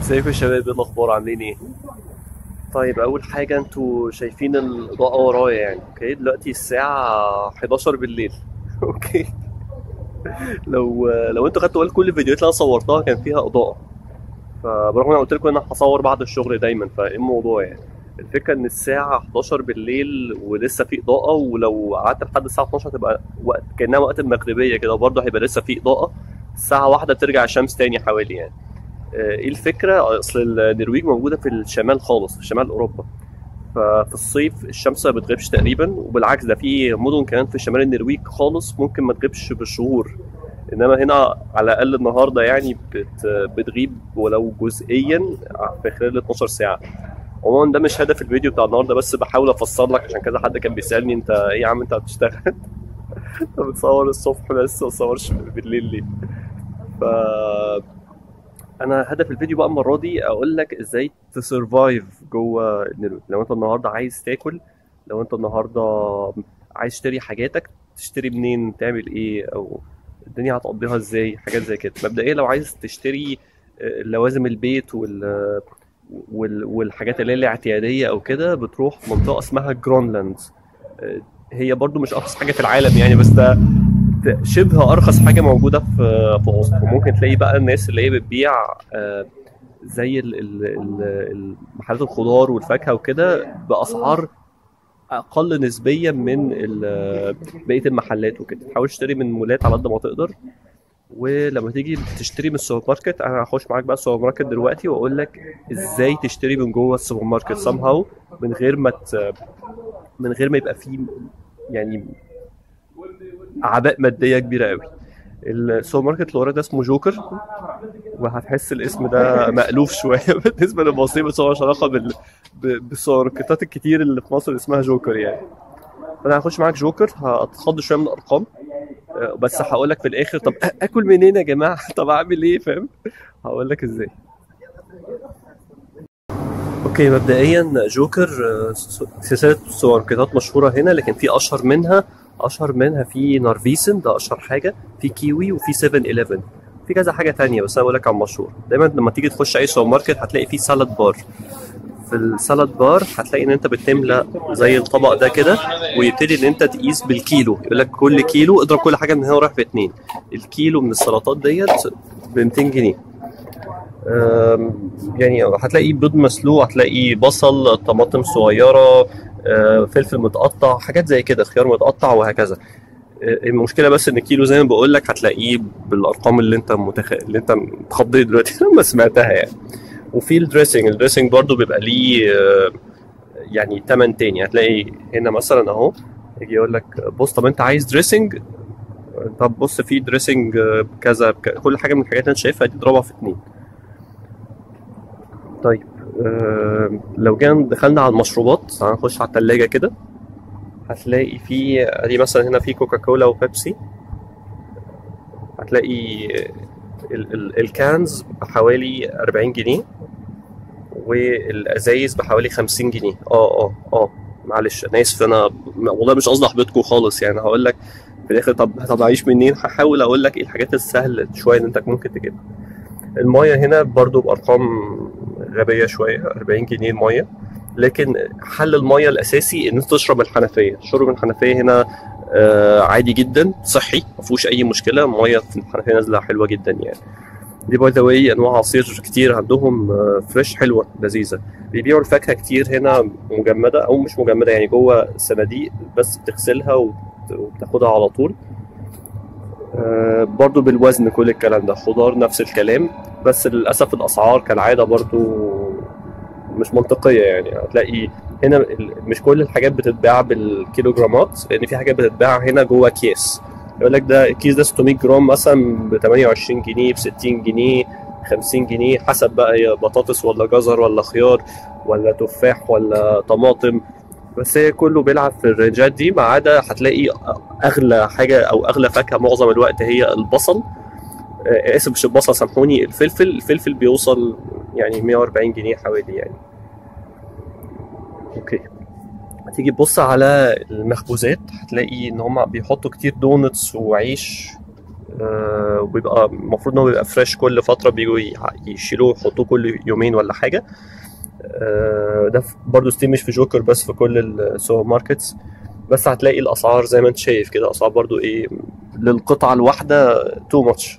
ازيكم يا شباب ايه الاخبار عاملين ايه طيب اول حاجه انتوا شايفين الاضاءه ورايا يعني اوكي دلوقتي الساعه 11 بالليل اوكي لو لو انتوا خدتوا بالكم كل الفيديوهات اللي انا صورتها كان فيها اضاءه فبرغم ان انا قلت لكم ان انا هصور بعد الشغل دايما فايه الموضوع يعني الفكره ان الساعه 11 بالليل ولسه في اضاءه ولو قعدت لحد الساعه 12 تبقى وقت كانها وقت المغربيه كده وبرضه هيبقى لسه في اضاءه الساعه واحدة ترجع الشمس تاني حوالي يعني آه، ايه الفكره اصل النرويج موجوده في الشمال خالص في شمال اوروبا ففي الصيف الشمس ما بتغيبش تقريبا وبالعكس ده في مدن كمان في شمال النرويج خالص ممكن ما تغيبش بالشهور انما هنا على الاقل النهارده يعني بت بتغيب ولو جزئيا في خلال 12 ساعه عموما ده مش هدف الفيديو بتاع النهارده بس بحاول افسر لك عشان كذا حد كان بيسالني انت ايه يا عم انت بتشتغل انت بتصور الصبح بس ما تصورش بالليل ليه ف انا هدف الفيديو بقى المره دي اقول لك ازاي تسرفايف جوه النرويج لو انت النهارده عايز تاكل لو انت النهارده عايز تشتري حاجاتك تشتري منين تعمل ايه او الدنيا هتقضيها ازاي حاجات زي كده مبدئيا لو عايز تشتري آه، لوازم البيت وال وال- والحاجات اللي هي الاعتياديه او كده بتروح منطقه اسمها جرونلاند آه، هي برضو مش ارخص حاجه في العالم يعني بس ده ده شبه ارخص حاجه موجوده في في اوسلو وممكن تلاقي بقى الناس اللي هي بتبيع آه، زي ال- ال- ال- محلات الخضار والفاكهه وكده باسعار اقل نسبيا من ال- بقيه المحلات وكده حاول تشتري من مولات على قد ما تقدر ولما تيجي تشتري من السوبر ماركت انا هخش معاك بقى السوبر ماركت دلوقتي واقول لك ازاي تشتري من جوه السوبر ماركت somehow من غير ما ت... من غير ما يبقى فيه يعني اعباء ماديه كبيره قوي السوبر ماركت اللي ورايا ده اسمه جوكر وهتحس الاسم ده مألوف شويه بالنسبه للمصريين بس هو مش علاقه بال... ب- بالسوبر ماركتات الكتير اللي في مصر اسمها جوكر يعني فانا هخش معاك جوكر هتخض شويه من الارقام آه، بس هقول لك في الاخر طب أ- اكل منين يا جماعه طب اعمل ايه فاهم هقول لك ازاي اوكي مبدئيا جوكر آه، س- سلسله سوبر ماركتات مشهوره هنا لكن في اشهر منها اشهر منها في نارفيسن ده اشهر حاجه في كيوي وفي 7 11 في كذا حاجه تانية بس انا بقول لك على المشهور دايما لما تيجي تخش اي سوبر ماركت هتلاقي فيه سالاد بار في السالاد بار هتلاقي ان انت بتملى زي الطبق ده كده ويبتدي ان انت تقيس بالكيلو يقول لك كل كيلو اضرب كل حاجه من هنا ورايح في اتنين الكيلو من السلطات ديت ب 200 جنيه أم، يعني هتلاقي بيض مسلوق هتلاقي بصل طماطم صغيره أه، فلفل متقطع حاجات زي كده خيار متقطع وهكذا أه، المشكله بس ان الكيلو زي ما بقول لك هتلاقيه بالارقام اللي انت متخ... اللي انت اتخضيت دلوقتي لما سمعتها يعني وفي الدريسنج الدريسنج برضو بيبقى ليه أه، يعني تمن تاني هتلاقي هنا مثلا اهو يجي يقول لك بص طب انت عايز دريسنج طب بص في دريسنج آه، كذا بك- كل حاجه من الحاجات اللي انت شايفها دي اضربها في اتنين طيب آه، لو جينا دخلنا على المشروبات هنخش على التلاجة كده هتلاقي في ادي مثلا هنا في كوكا كولا وبيبسي هتلاقي ال ال الكانز بحوالي 40 جنيه والازايز بحوالي 50 جنيه اه اه اه معلش انا اسف انا والله مش قصدي احبطكم خالص يعني هقول لك في الاخر طب طب اعيش منين هحاول اقول لك ايه الحاجات السهله شويه اللي انت ممكن تجيبها المايه هنا برضو بارقام غبيه شويه 40 جنيه المايه لكن حل المايه الاساسي ان انت تشرب من الحنفيه شرب من الحنفيه هنا آه عادي جدا صحي ما فيهوش اي مشكله المايه في الحنفيه نازله حلوه جدا يعني دي باي ذا واي انواع عصير كتير عندهم آه، فريش حلوه لذيذه بيبيعوا الفاكهه كتير هنا مجمده او مش مجمده يعني جوه صناديق بس بتغسلها وبت- وبتاخدها على طول آه، برضو بالوزن كل الكلام ده خضار نفس الكلام بس للاسف الاسعار كالعاده برضو مش منطقيه يعني هتلاقي هنا ال- مش كل الحاجات بتتباع بالكيلوجرامات لان في حاجات بتتباع هنا جوه اكياس يقول لك ده الكيس ده 600 جرام مثلا ب 28 جنيه ب 60 جنيه 50 جنيه حسب بقى هي بطاطس ولا جزر ولا خيار ولا تفاح ولا طماطم بس هي كله بيلعب في الرينجات دي ما عدا هتلاقي اغلى حاجه او اغلى فاكهه معظم الوقت هي البصل آه، اسف مش البصل سامحوني الفلفل الفلفل بيوصل يعني 140 جنيه حوالي يعني اوكي تيجي تبص على المخبوزات هتلاقي ان هم بيحطوا كتير دونتس وعيش آه، وبيبقى المفروض ان هو بيبقى فريش كل فتره بيجوا ي- يشيلوه يحطوه كل يومين ولا حاجه آه، ده ف- برضو ستيل مش في جوكر بس في كل السوبر ماركتس بس هتلاقي الاسعار زي ما انت شايف كده اسعار برضو ايه للقطعه الواحده تو ماتش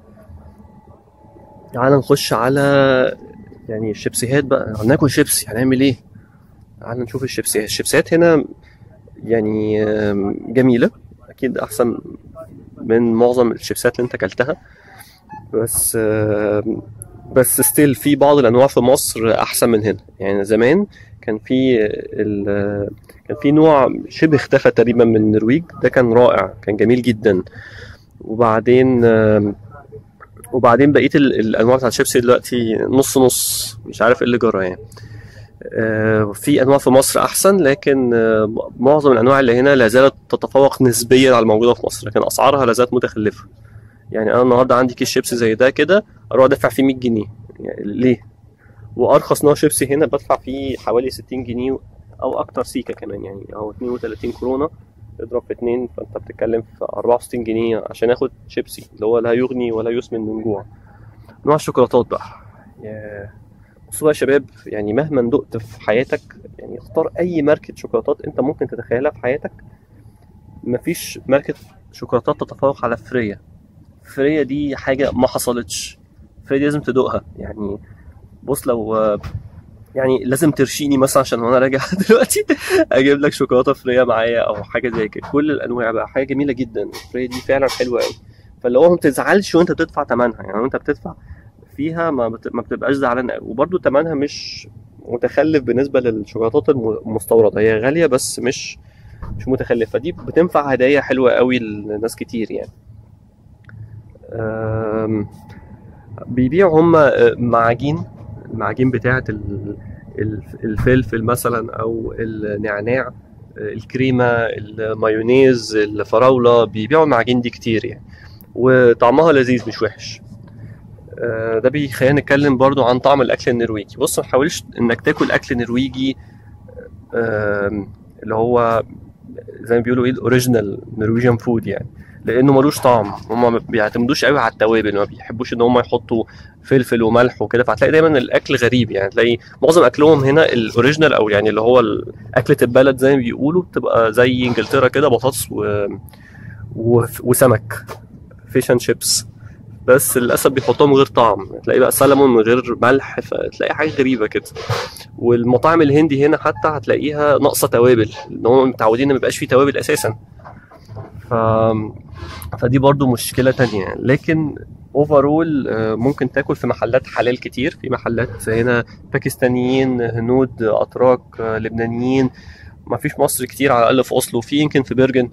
تعال نخش على يعني الشيبسيهات بقى هناكل شيبسي هنعمل ايه تعال نشوف الشيبسيهات الشيبسيهات هنا يعني آم، جميله اكيد احسن من معظم الشيبسات اللي انت اكلتها بس آم، بس ستيل في بعض الانواع في مصر احسن من هنا يعني زمان كان في ال- كان في نوع شبه اختفى تقريبا من النرويج ده كان رائع كان جميل جدا وبعدين آم، وبعدين بقيه ال- الانواع بتاعت الشيبسي دلوقتي نص نص مش عارف ايه اللي جرى يعني آه، في انواع في مصر احسن لكن آه، معظم الانواع اللي هنا لا زالت تتفوق نسبيا على الموجوده في مصر لكن اسعارها لا زالت متخلفه يعني انا النهارده عندي كيس شيبسي زي ده كده اروح ادفع فيه 100 جنيه يعني ليه وارخص نوع شيبسي هنا بدفع فيه حوالي 60 جنيه او اكتر سيكه كمان يعني او 32 كورونا اضرب في اتنين فانت بتتكلم في 64 جنيه عشان اخد شيبسي اللي هو لا يغني ولا يسمن من جوع نوع الشوكولاتات بقى ياه. بصوا بقى يا شباب يعني مهما دقت في حياتك يعني اختار اي ماركة شوكولاتات انت ممكن تتخيلها في حياتك مفيش ماركة شوكولاتات تتفوق على فريا فريا دي حاجة ما حصلتش فريا دي لازم تدوقها يعني بص لو يعني لازم ترشيني مثلا عشان وانا راجع دلوقتي اجيب لك شوكولاته فريا معايا او حاجه زي كده كل الانواع بقى حاجه جميله جدا فريا دي فعلا حلوه قوي فاللي هو ما تزعلش وانت بتدفع ثمنها يعني وانت بتدفع فيها ما, بت... ما بتبقاش زعلان قوي وبرده ثمنها مش متخلف بالنسبه للشوكولاتات الم- المستورده هي غاليه بس مش مش متخلفه دي بتنفع هدايا حلوه قوي لناس كتير يعني أم... بيبيعوا هم معاجين المعاجين بتاعه ال- ال- الفلفل مثلا او النعناع الكريمه المايونيز الفراوله بيبيعوا المعاجين دي كتير يعني وطعمها لذيذ مش وحش آه، ده بيخلينا نتكلم برضو عن طعم الاكل النرويجي بص ما تحاولش انك تاكل اكل نرويجي آم، اللي هو زي ما بيقولوا ايه الاوريجينال نرويجيان فود يعني لانه ملوش طعم هم ما بيعتمدوش قوي على التوابل ما بيحبوش ان هم يحطوا فلفل وملح وكده فهتلاقي دايما الاكل غريب يعني تلاقي معظم اكلهم هنا الاوريجينال او يعني اللي هو ال- اكله البلد زي ما بيقولوا بتبقى زي انجلترا كده بطاطس و... و... وسمك فيش اند شيبس بس للاسف بيحطوها من غير طعم تلاقي بقى سلمون من غير ملح فتلاقي حاجه غريبه كده والمطاعم الهندي هنا حتى هتلاقيها ناقصه توابل ان هم متعودين ان ما يبقاش فيه توابل اساسا ف... فدي برضو مشكله تانية لكن اوفرول ممكن تاكل في محلات حلال كتير في محلات هنا باكستانيين هنود اتراك آه، لبنانيين ما فيش مصر كتير على الاقل في اوسلو في يمكن في بيرجن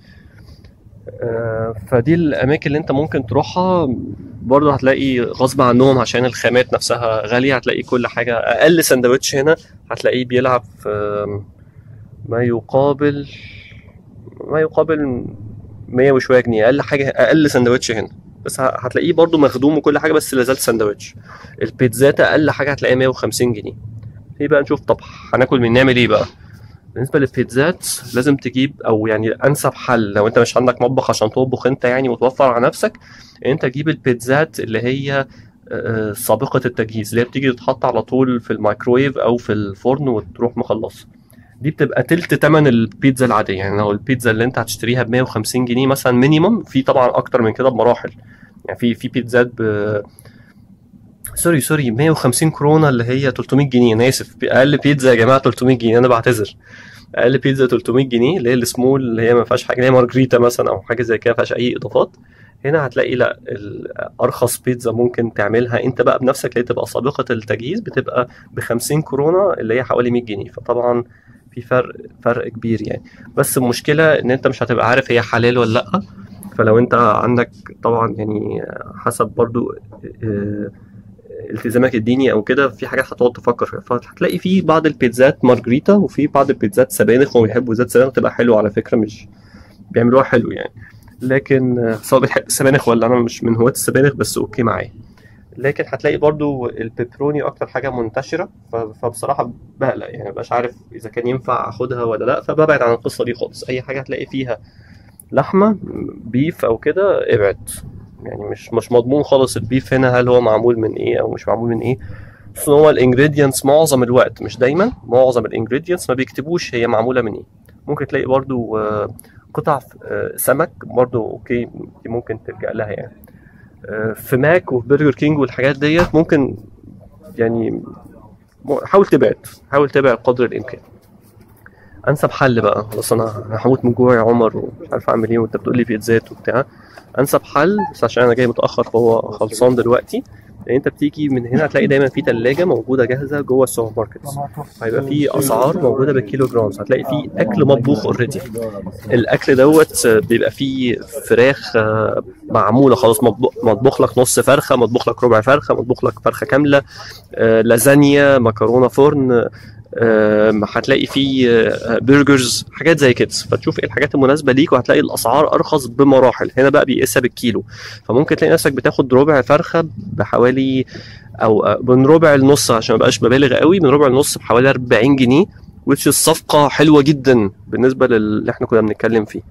آه، فدي الاماكن اللي انت ممكن تروحها برضه هتلاقي غصب عنهم عشان الخامات نفسها غاليه هتلاقي كل حاجه اقل سندوتش هنا هتلاقيه بيلعب في آم، ما يقابل ما يقابل 100 وشويه جنيه اقل حاجه اقل سندوتش هنا بس ه- هتلاقيه برضه مخدوم وكل حاجه بس لازال سندوتش البيتزات اقل حاجه هتلاقيها 150 جنيه في بقى نشوف طب هناكل من نعمل ايه بقى بالنسبه للبيتزات لازم تجيب او يعني انسب حل لو انت مش عندك مطبخ عشان تطبخ انت يعني وتوفر على نفسك انت تجيب البيتزات اللي هي آه، سابقه التجهيز اللي هي بتيجي تتحط على طول في الميكرويف او في الفرن وتروح مخلصه دي بتبقى تلت تمن البيتزا العاديه يعني لو البيتزا اللي انت هتشتريها ب 150 جنيه مثلا مينيمم في طبعا اكتر من كده بمراحل يعني في في بيتزات ب سوري سوري 150 كورونا اللي هي 300 جنيه انا اسف اقل بيتزا يا جماعه 300 جنيه انا بعتذر اقل بيتزا 300 جنيه اللي هي السمول اللي هي ما فيهاش حاجه اللي هي مارجريتا مثلا او حاجه زي كده ما فيهاش اي اضافات هنا هتلاقي لا ال- ارخص بيتزا ممكن تعملها انت بقى بنفسك اللي هي تبقى سابقه التجهيز بتبقى ب 50 كورونا اللي هي حوالي 100 جنيه فطبعا في فرق فرق كبير يعني بس المشكله ان انت مش هتبقى عارف هي حلال ولا لا فلو انت عندك طبعا يعني حسب برضو اه، التزامك الديني او كده في حاجات هتقعد تفكر فيها فهتلاقي في بعض البيتزات مارجريتا وفي بعض البيتزات سبانخ وهم بيحبوا زيت سبانخ تبقى حلوه على فكره مش بيعملوها حلو يعني لكن آه، سواء بتحب السبانخ ولا انا مش من هواة السبانخ بس اوكي معايا لكن هتلاقي برضو البيبروني اكتر حاجه منتشره ف- فبصراحه بقلق يعني مبقاش عارف اذا كان ينفع اخدها ولا لا فببعد عن القصه دي خالص اي حاجه هتلاقي فيها لحمه بيف او كده ابعد يعني مش مش مضمون خالص البيف هنا هل هو معمول من ايه او مش معمول من ايه بس هو الانجريدينتس معظم الوقت مش دايما معظم الانجريدينتس ما بيكتبوش هي معموله من ايه ممكن تلاقي برضو آه، قطع آه، سمك برضو اوكي دي ممكن تلجأ لها يعني آه، في ماك وفي برجر كينج والحاجات ديت ممكن يعني م- حاول تبعد حاول تبعد قدر الامكان انسب حل بقى خلاص انا أنا هموت من جوع يا عمر ومش عارف اعمل ايه وانت بتقول لي بيتزات وبتاع انسب حل بس عشان انا جاي متاخر فهو خلصان دلوقتي لان انت بتيجي من هنا هتلاقي دايما في ثلاجه موجوده جاهزه جوه السوبر ماركتس هيبقى في اسعار موجوده بالكيلو جرامز هتلاقي في اكل مطبوخ اوريدي الاكل دوت بيبقى فيه فراخ آه، معموله خلاص مطبوخ مطبوخ لك نص فرخه مطبوخ لك ربع فرخه مطبوخ لك فرخه كامله آه، لازانيا مكرونه فرن آه، هتلاقي فيه آه، برجرز حاجات زي كده فتشوف ايه الحاجات المناسبه ليك وهتلاقي الاسعار ارخص بمراحل هنا بقى بيقيسها بالكيلو فممكن تلاقي نفسك بتاخد ربع فرخه بحوالي او آه، من ربع النص عشان ما بقاش ببالغ قوي من ربع النص بحوالي 40 جنيه which is صفقه حلوه جدا بالنسبه للي احنا كنا بنتكلم فيه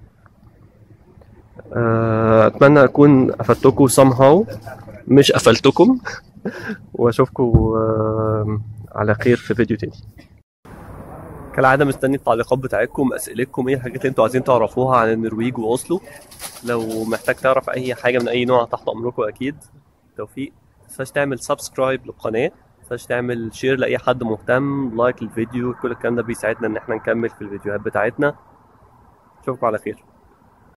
آه، اتمنى اكون افدتكم somehow مش قفلتكم واشوفكم آه، على خير في فيديو تاني كالعاده مستني التعليقات بتاعتكم اسئلتكم ايه الحاجات اللي انتوا عايزين تعرفوها عن النرويج واوسلو لو محتاج تعرف اي حاجه من اي نوع تحت امركم اكيد توفيق متنساش تعمل سبسكرايب للقناه متنساش تعمل شير لاي حد مهتم لايك للفيديو كل الكلام ده بيساعدنا ان احنا نكمل في الفيديوهات بتاعتنا اشوفكم على خير